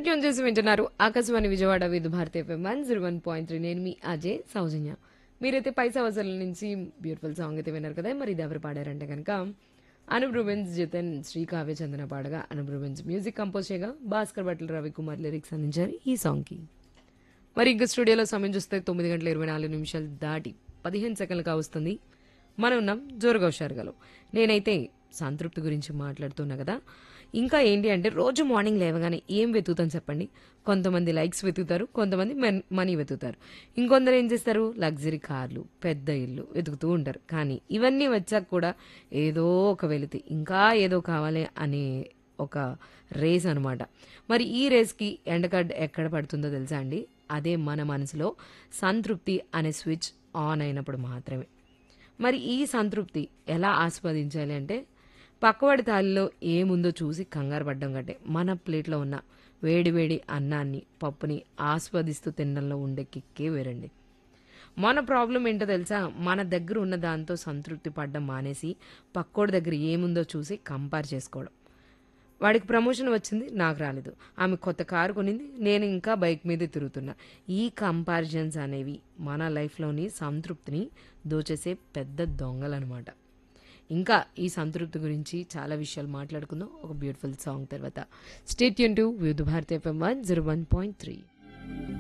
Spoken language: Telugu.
ట్యూన్ చేసి వింటున్నారు Akashvani Vijayawada Vividh Bharati FM one zero one point three నేను మీ అజయ్ సౌజన్య మీరైతే పైసా వసూల నుంచి బ్యూటిఫుల్ సాంగ్ అయితే విన్నారు కదా మరి ఇది ఎవరు పాడారంటే కనుక అనూప్ రూబెన్స్ జితన్ శ్రీ కావ్య చందన పాడగా అనూప్ రూబెన్స్ మ్యూజిక్ కంపోజ్ చేయగా భాస్కర్ భట్ల రవికుమార్ లిరిక్స్ అందించారు ఈ సాంగ్కి మరి ఇంకా స్టూడియోలో సమయం చూస్తే తొమ్మిది గంటల ఇరవై నాలుగు నిమిషాలు దాటి పదిహేను సెకండ్లు కావస్తుంది మనం ఉన్నాం జోరుగా హుషారుగాలో నేనైతే సంతృప్తి గురించి మాట్లాడుతున్నా కదా ఇంకా ఏంటి అంటే రోజు మార్నింగ్ లేవగానే ఏం వెతుకుతాం చెప్పండి కొంతమంది లైక్స్ వెతుకుతారు కొంతమంది మన్- మనీ వెతుకుతారు ఇంకొందరు ఏం చేస్తారు లగ్జరీ కార్లు పెద్ద ఇల్లు వెతుకుతూ ఉంటారు కానీ ఇవన్నీ వచ్చాక కూడా ఏదో ఒక వెలితి ఇంకా ఏదో కావాలి అనే ఒక రేస్ అనమాట మరి ఈ రేస్కి ఎండగడ్డ ఎక్కడ పడుతుందో తెలుసా అండి అదే మన మనసులో సంతృప్తి అనే స్విచ్ ఆన్ అయినప్పుడు మాత్రమే మరి ఈ సంతృప్తి ఎలా ఆస్వాదించాలి అంటే పక్కవాడి తాలిలో ఏముందో చూసి కంగారు పడ్డం కంటే మన ప్లేట్లో ఉన్న వేడివేడి అన్నాన్ని పప్పుని ఆస్వాదిస్తూ తినడంలో ఉండే కిక్కే వేరండి మన ప్రాబ్లం ఏంటో తెలుసా మన దగ్గర ఉన్న దాంతో సంతృప్తి పడ్డం మానేసి పక్కోడి దగ్గర ఏముందో చూసి కంపేర్ చేసుకోవడం వాడికి ప్రమోషన్ వచ్చింది నాకు రాలేదు ఆమె కొత్త కారు కొనింది నేను ఇంకా బైక్ మీద తిరుగుతున్నా ఈ కంపారిజన్స్ అనేవి మన లైఫ్లోని సంతృప్తిని దోచేసే పెద్ద దొంగలనమాట ఇంకా ఈ సంతృప్తి గురించి చాలా విషయాలు మాట్లాడుకుందాం ఒక బ్యూటిఫుల్ సాంగ్ తర్వాత స్టేట్ యూన్ to Vividh Bharati FM one zero one point three